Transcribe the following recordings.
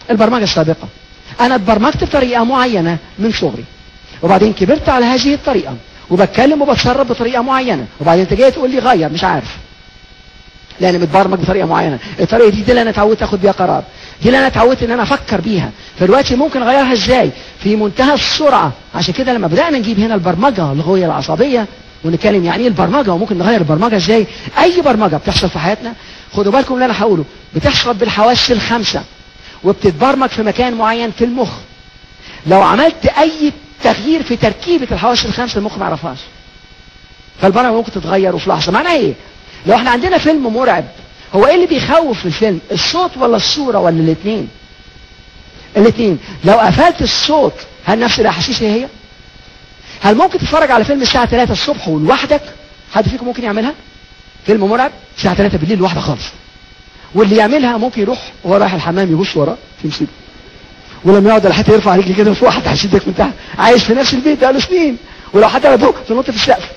البرمجة السابقة انا اتبرمجت بطريقة معينة من صغري وبعدين كبرت على هذه الطريقة وبتكلم وبتصرف بطريقة معينة وبعدين انت جاي تقول لي غير مش عارف لان متبرمج بطريقه معينه الطريقه دي دي اللي انا اتعودت اخد بيها قرار دي اللي انا اتعودت ان انا افكر بيها فدلوقتي ممكن اغيرها ازاي في منتهى السرعه عشان كده لما بدانا نجيب هنا البرمجه الغويه العصبيه ونتكلم يعني ايه البرمجه وممكن نغير البرمجه ازاي اي برمجه بتحصل في حياتنا خدوا بالكم اللي انا هقوله بتحصل بالحواس الخمسه وبتتبرمج في مكان معين في المخ لو عملت اي تغيير في تركيبه الحواس الخمسه المخ ما يعرفهاش فالبرمجه ممكن تتغير وفي لحظه معناها ايه لو احنا عندنا فيلم مرعب هو ايه اللي بيخوف في الفيلم الصوت ولا الصورة ولا الاثنين الاثنين لو قفلت الصوت هل نفس الاحاسيس هي هي هل ممكن تتفرج على فيلم الساعة 3 الصبح ولوحدك حد فيكم ممكن يعملها فيلم مرعب الساعة 3 بالليل لوحده خالص واللي يعملها ممكن يروح وهو رايح الحمام يبص وراه في مصيبه ولما يقعد على حته يرفع رجلي كده فوق حتى هيشدك من تحت عايش في نفس البيت بقاله سنين ولو حد فوق تنط في السقف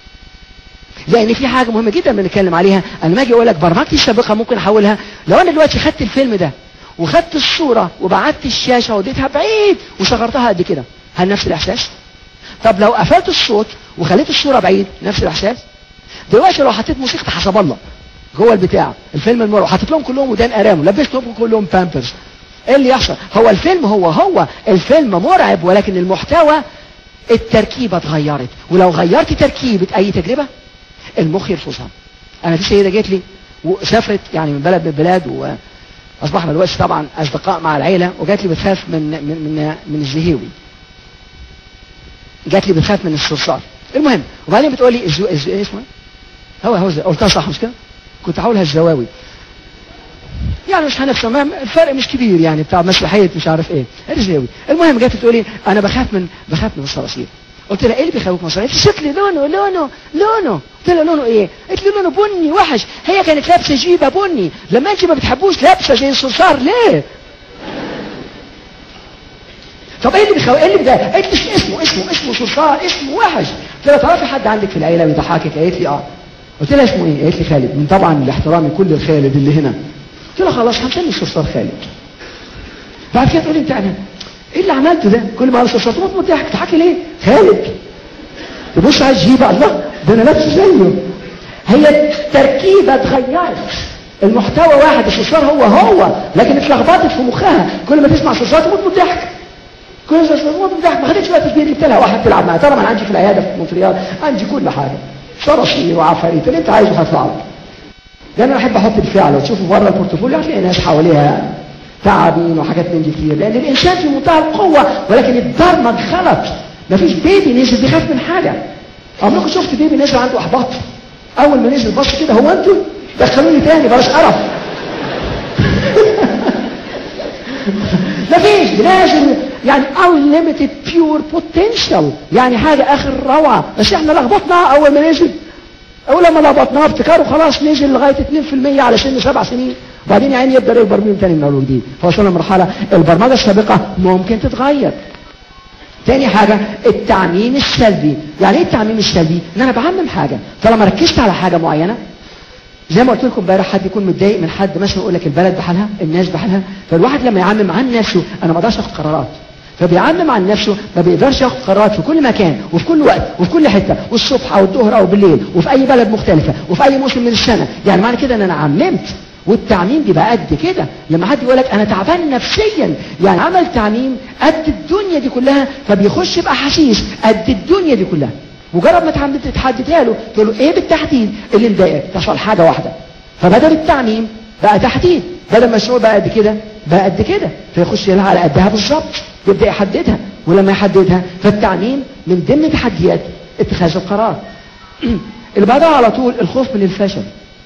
لان في حاجه مهمه جدا بنتكلم عليها انا لما اجي اقول لك برمجتي السابقه ممكن احولها لو انا دلوقتي خدت الفيلم ده وخدت الصوره وبعدت الشاشه وديتها بعيد وصغرتها قد كده هل نفس الاحساس طب لو قفلت الصوت وخليت الصوره بعيد نفس الاحساس دلوقتي لو حطيت موسيقى حسب الله جوه البتاع الفيلم المرعب حطيت لهم كلهم ودان ارام ولبستهم كلهم بامبرز ايه اللي يحصل هو الفيلم هو هو الفيلم مرعب ولكن المحتوى التركيبه اتغيرت ولو غيرت تركيبه اي تجربه المخ يرفضها انا في سيده جت لي وسافرت يعني من بلد من البلاد واصبحنا دلوقتي طبعا اصدقاء مع العيله وجات لي بتخاف من من من من الزهيوي جات لي بتخاف من الصرصار المهم وبعدين بتقول لي الزو... الزو... ايه اسمه هو هو قلتها صح مش كده كنت هقولها الزواوي يعني مش هنفهم الفرق مش كبير يعني بتاع مسرحيه مش عارف ايه الزواوي المهم جت تقول لي انا بخاف من بخاف من الصراصير قلت لها ايه اللي بيخوفك من الصراصير قالت لي شكل لونه لونه لونه قلت لها لونه ايه قالت لي لونه بني وحش هي كانت لابسه جيبه بني لما انت ما بتحبوش لابسه زي الصرصار ليه طب ايه اللي بيخوف ايه اللي بيضايق قالت لي اسمه اسمه اسمه صرصار اسمه وحش قلت لها تعرفي حد عندك في العيله بيضحكك قالت لي اه قلت لها اسمه ايه قالت لي خالد من طبعا لاحترامي كل الخالد اللي هنا قلت لها خلاص هنسمي الصرصار خالد بعد كده تقولي انت انا ايه اللي عملته ده كل ما الصرصار تموت من الضحك تضحكي ليه خالد تبص على الجيبه الله ده انا لابسه زيه هي التركيبه اتغيرت المحتوى واحد الصرصار هو هو لكن اتلخبطت في مخها كل ما تسمع صرصار تموت من الضحك كل ما تموت من الضحك ما خدتش وقت كبير جبت لها واحد تلعب معاه طبعا عندي في العياده في مونتريال عندي كل حاجه صراصير وعفاريت اللي انت عايزه هيطلع لك لان انا احب احط الفعل لو تشوفوا بره البورتفوليو هتلاقي ناس حواليها تعابين وحاجات من دي كتير لان الانسان في منتهى القوه ولكن الضرمج غلط مفيش بيبي نزل بيخاف من حاجه عمركم شفت بيبي نزل عنده احباط اول ما نزل بص كده هو انتوا دخلوني تاني بلاش قرف مفيش لازم يعني unlimited pure potential يعني حاجة اخر روعة بس احنا لخبطناها اول ما نزل اول لما لخبطناها افتكروا خلاص نزل لغاية 2% على سن سبع سنين وبعدين يعني يبدأ يكبر بيهم تاني من اول وجديد فوصلنا لمرحلة البرمجة السابقة ممكن تتغير تاني حاجة التعميم السلبي يعني ايه التعميم السلبي ان انا بعمم حاجة فلما ركزت على حاجة معينة زي ما قلت لكم امبارح حد يكون متضايق من حد مثلا يقول لك البلد بحالها الناس بحالها فالواحد لما يعمم عن نفسه انا ما اقدرش اخد قرارات فبيعمم عن نفسه ما بيقدرش ياخد قرارات في كل مكان وفي كل وقت وفي كل حته والصبح او الظهر او بالليل وفي اي بلد مختلفه وفي اي موسم من السنه يعني معنى كده ان انا عممت والتعميم بيبقى قد كده لما حد يقول لك انا تعبان نفسيا يعني عمل تعميم قد الدنيا دي كلها فبيخش باحاسيس قد الدنيا دي كلها مجرد ما تحددها له تقول له ايه بالتحديد اللي مضايقك تحصل حاجه واحده فبدل التعميم بقى تحديد بدل ما الشعور بقى قد كده بقى قد كده فيخش لها على قدها بالظبط يبدا يحددها ولما يحددها فالتعميم من ضمن تحديات اتخاذ القرار اللي بعدها على طول الخوف من الفشل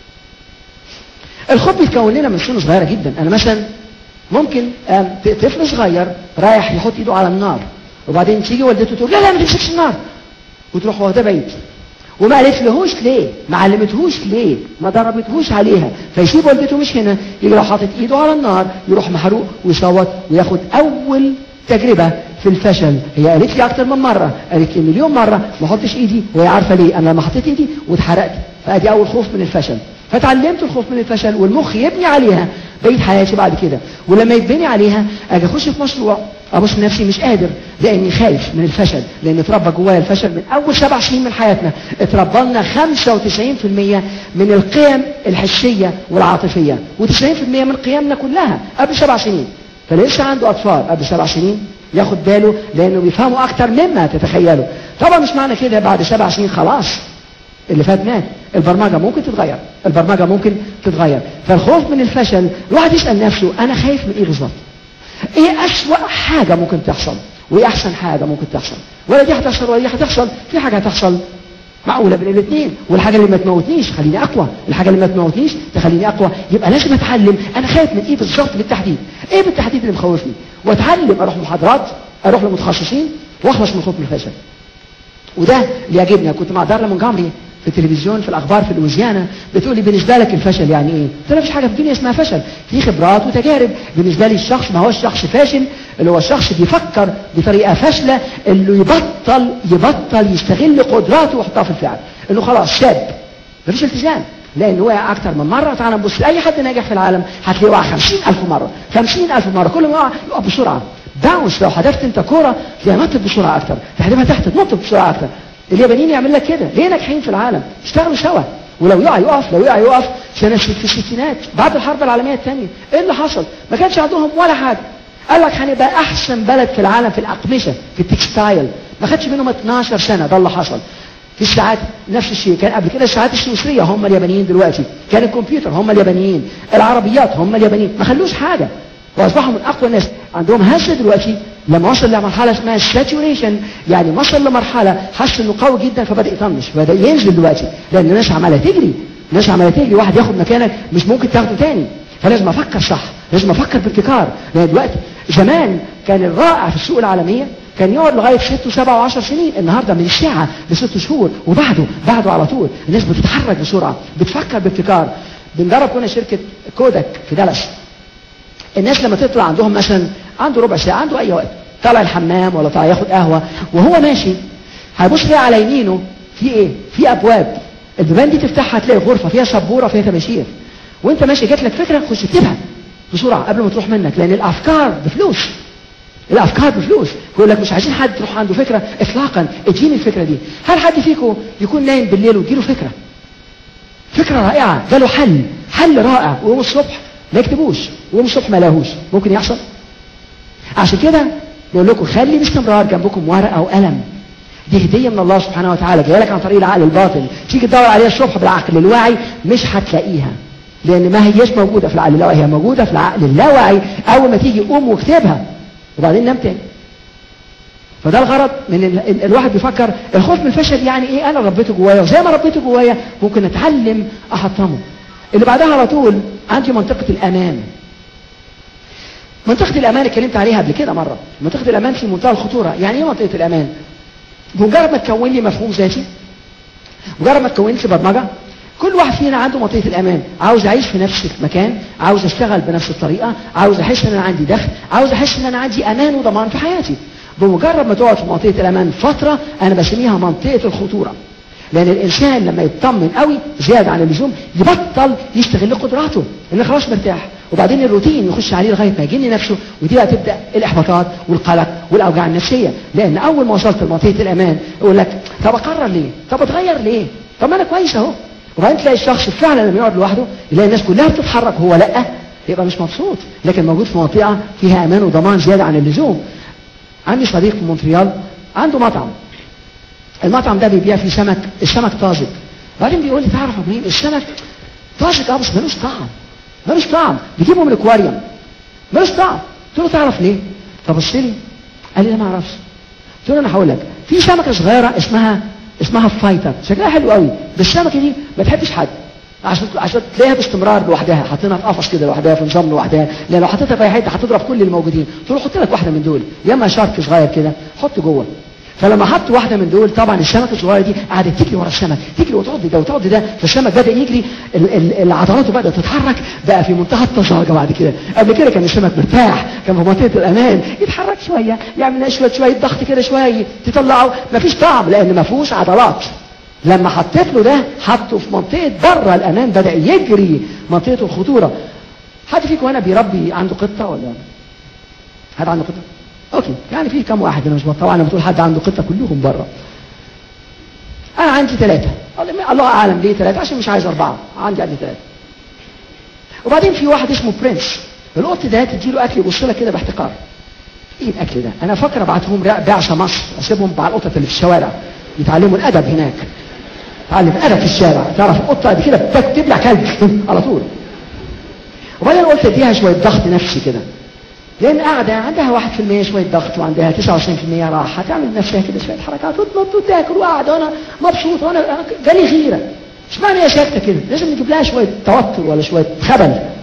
الخوف بيتكون لنا من سن صغيره جدا انا مثلا ممكن طفل صغير رايح يحط ايده على النار وبعدين تيجي والدته تقول لا لا ما تمسكش النار وتروح واخداه بعيد وما قالت لهوش ليه ما علمتهوش ليه ما ضربتهوش عليها فيسيب والدته مش هنا يجي لو حاطط ايده على النار يروح محروق ويصوت وياخد اول تجربة في الفشل هي قالت لي اكتر من مرة قالت لي مليون مرة ما احطش ايدي وهي عارفة ليه انا لما حطيت ايدي واتحرقت فادي اول خوف من الفشل فتعلمت الخوف من الفشل والمخ يبني عليها بقيت حياتي بعد كده ولما يتبني عليها اجي اخش في مشروع ابص نفسي مش قادر لاني خايف من الفشل لان اتربى جوايا الفشل من اول سبع سنين من حياتنا اتربى لنا 95% من القيم الحسيه والعاطفيه و90% من قيمنا كلها قبل سبع سنين فلسه عنده اطفال قبل سبع سنين ياخد باله لانه بيفهموا اكتر مما تتخيلوا طبعا مش معنى كده بعد سبع سنين خلاص اللي فات مات البرمجة ممكن تتغير البرمجة ممكن تتغير فالخوف من الفشل الواحد يسأل نفسه أنا خايف من إيه بالظبط إيه أسوأ حاجة ممكن تحصل وإيه أحسن حاجة ممكن تحصل ولا دي هتحصل ولا دي هتحصل في حاجة هتحصل معقولة بين الاثنين والحاجة اللي ما تموتنيش خليني أقوى الحاجة اللي ما تموتنيش تخليني أقوى يبقى لازم أتعلم أنا خايف من إيه بالظبط بالتحديد إيه بالتحديد اللي مخوفني وأتعلم أروح محاضرات أروح لمتخصصين وأخلص من خوف من الفشل وده اللي يعجبني كنت مع دارلا مونجامري في التلفزيون في الاخبار في لويزيانا بتقول لي بالنسبه لك الفشل يعني ايه؟ قلت لها مفيش حاجه في الدنيا اسمها فشل، في خبرات وتجارب، بالنسبه لي الشخص ما هوش شخص فاشل اللي هو الشخص بيفكر بطريقه فاشله اللي يبطل يبطل يستغل قدراته ويحطها في الفعل، انه خلاص شاب مفيش التزام لانه وقع اكتر من مره تعال نبص لاي حد ناجح في العالم هتلاقيه وقع 50000 مره 50000 مره كل ما يقع يقع بسرعه باونس لو حدفت انت كوره تلاقيها نطت بسرعه اكتر تحدفها تحت تنط بسرعه اكتر اليابانيين يعمل لك كده ليه ناجحين في العالم اشتغلوا سوا ولو يقع يقف لو يقع يقف سنة في الستينات بعد الحرب العالمية الثانية ايه اللي حصل ما كانش عندهم ولا حاجة قال لك هنبقى احسن بلد في العالم في الاقمشة في التكستايل ما خدش منهم 12 سنة ده اللي حصل في الساعات نفس الشيء كان قبل كده الساعات السويسرية هم اليابانيين دلوقتي كان الكمبيوتر هم اليابانيين العربيات هم اليابانيين ما خلوش حاجة واصبحوا من اقوى الناس عندهم هزه دلوقتي لما وصل لمرحله اسمها الساتوريشن يعني وصل لمرحله حس انه قوي جدا فبدا يطنش فبدا ينزل دلوقتي لان الناس عماله تجري الناس عماله تجري واحد ياخد مكانك مش ممكن تاخده تاني فلازم افكر صح لازم افكر بابتكار لان دلوقتي زمان كان الرائع في السوق العالميه كان يقعد لغايه ست وسبع وعشر سنين النهارده من ساعه لست شهور وبعده بعده على طول الناس بتتحرك بسرعه بتفكر بابتكار بنجرب كنا شركه كودك في دالاس الناس لما تطلع عندهم مثلا عنده ربع ساعة عنده أي وقت طالع الحمام ولا طالع ياخد قهوة وهو ماشي هيبص كده على يمينه في إيه؟ في أبواب البيبان دي تفتحها تلاقي غرفة فيها سبورة فيها تباشير وأنت ماشي جات لك فكرة خش اكتبها بسرعة قبل ما تروح منك لأن الأفكار بفلوس الأفكار بفلوس يقول لك مش عايزين حد تروح عنده فكرة إطلاقا اديني الفكرة دي هل حد فيكم يكون نايم بالليل وتجيله فكرة فكرة رائعة جاله حل حل رائع ويوم الصبح ما يكتبوش ويوم الصبح ما لاهوش ممكن يحصل عشان كده بقول لكم خلي باستمرار جنبكم ورقه وقلم دي هديه من الله سبحانه وتعالى جايه لك عن طريق العقل الباطن تيجي تدور عليها الصبح بالعقل الواعي مش هتلاقيها لان ما هيش موجوده في العقل اللاواعي هي موجوده في العقل اللاواعي اول ما تيجي قوم واكتبها وبعدين نام تاني فده الغرض من ال... ال... الواحد بيفكر الخوف من الفشل يعني ايه انا ربيته جوايا وزي ما ربيته جوايا ممكن اتعلم احطمه اللي بعدها على طول عندي منطقة الأمان منطقة الأمان اتكلمت عليها قبل كده مرة منطقة الأمان في منتهى الخطورة يعني ايه منطقة الأمان مجرد ما تكون لي مفهوم ذاتي مجرد ما تكون لي برمجة كل واحد فينا عنده منطقة الأمان عاوز أعيش في نفس المكان عاوز أشتغل بنفس الطريقة عاوز أحس إن أنا عندي دخل عاوز أحس إن أنا عندي أمان وضمان في حياتي بمجرد ما تقعد في منطقة الأمان فترة أنا بسميها منطقة الخطورة لأن الإنسان لما يطمن قوي زيادة عن اللزوم يبطل يستغل قدراته إنه خلاص مرتاح وبعدين الروتين يخش عليه لغاية ما يجن نفسه ودي بقى تبدأ الإحباطات والقلق والأوجاع النفسية لأن أول ما وصلت لمنطقة الأمان يقول لك طب أقرر ليه؟ طب أتغير ليه؟ طب ما أنا كويس أهو وبعدين تلاقي الشخص فعلا لما يقعد لوحده يلاقي الناس كلها بتتحرك وهو لأ يبقى مش مبسوط لكن موجود في منطقة فيها أمان وضمان زيادة عن اللزوم عندي صديق في مونتريال عنده مطعم المطعم ده بيبيع فيه سمك السمك طازج بعدين بيقول لي تعرف يا ابراهيم السمك طازج اه بس ملوش طعم ملوش طعم بيجيبه من الاكواريوم ملوش طعم قلت له تعرف ليه فبص لي قال لي لا ما اعرفش قلت له انا هقول لك في سمكه صغيره اسمها اسمها فايتر شكلها حلو قوي بس السمكه دي ما تحبش حد عشان عشان تلاقيها باستمرار لوحدها حاطينها في قفص كده لوحدها في نظام لوحدها لان لو حطيتها في اي حته هتضرب كل الموجودين قلت له حط لك واحده من دول يا اما شارك صغير كده حط جوه فلما حط واحده من دول طبعا السمكه الصغيره دي قعدت تجري ورا السمك تجري وتعض ده وتعض ده فالسمك بدا يجري ال- ال- العضلاته بدات تتحرك بقى في منتهى الطشاجه بعد كده قبل كده كان السمك مرتاح كان في منطقه الامان يتحرك شويه يعمل شويه شويه ضغط كده شويه تطلعه مفيش طعم لان ما فيهوش عضلات لما حطيت له ده حطه في منطقه بره الامان بدا يجري منطقه الخطوره حد فيكم هنا بيربي عنده قطه ولا حد عنده قطه اوكي يعني في كم واحد هنا مش طبعا لما تقول حد عنده قطه كلهم بره انا عندي ثلاثه الله اعلم ليه ثلاثه عشان مش عايز اربعه عندي عندي ثلاثه وبعدين في واحد اسمه برنس القط ده تديله اكل يبص لك كده باحتقار ايه الاكل ده انا فاكر ابعتهم بعثه مصر اسيبهم مع القطط اللي في الشوارع يتعلموا الادب هناك تعلم الادب في الشارع تعرف القطه دي كده بتبلع كلب على طول وبعدين قلت اديها شويه ضغط نفسي كده لان قاعده عندها 1% شويه ضغط وعندها 29% راحه تعمل نفسها كده شويه حركات وتنط وتاكل وقاعده وانا مبسوط وانا جالي غيره اشمعنى هي ساكته كده لازم نجيب لها شويه توتر ولا شويه خبل